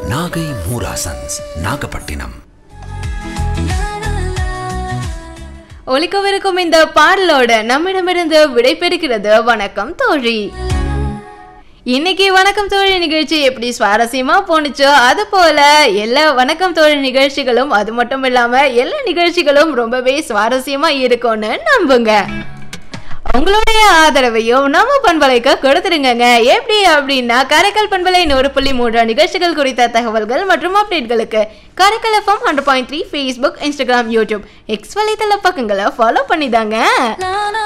நாகை மூராசன்ஸ் நாகப்பட்டினம் ஒலிக்கவிருக்கும் இந்த பாடலோட நம்மிடமிருந்து விடைபெறுகிறது வணக்கம் தோழி இன்னைக்கு வணக்கம் தோழி நிகழ்ச்சி எப்படி சுவாரஸ்யமா போணுச்சோ அது போல எல்லா வணக்கம் தோழி நிகழ்ச்சிகளும் அது மட்டும் இல்லாம எல்லா நிகழ்ச்சிகளும் ரொம்பவே சுவாரஸ்யமா இருக்கும்னு நம்புங்க உங்களுடைய ஆதரவையும் நம்ம பண்பலைக்கு கொடுத்துருங்கங்க எப்படி அப்படின்னா காரைக்கால் பண்பலை நூறு புள்ளி மூன்று நிகழ்ச்சிகள் குறித்த தகவல்கள் மற்றும் அப்டேட்களுக்கு Karaikal FM hundred point three Facebook Instagram YouTube X வலைத்தள பக்கங்களை ஃபாலோ பண்ணிதாங்க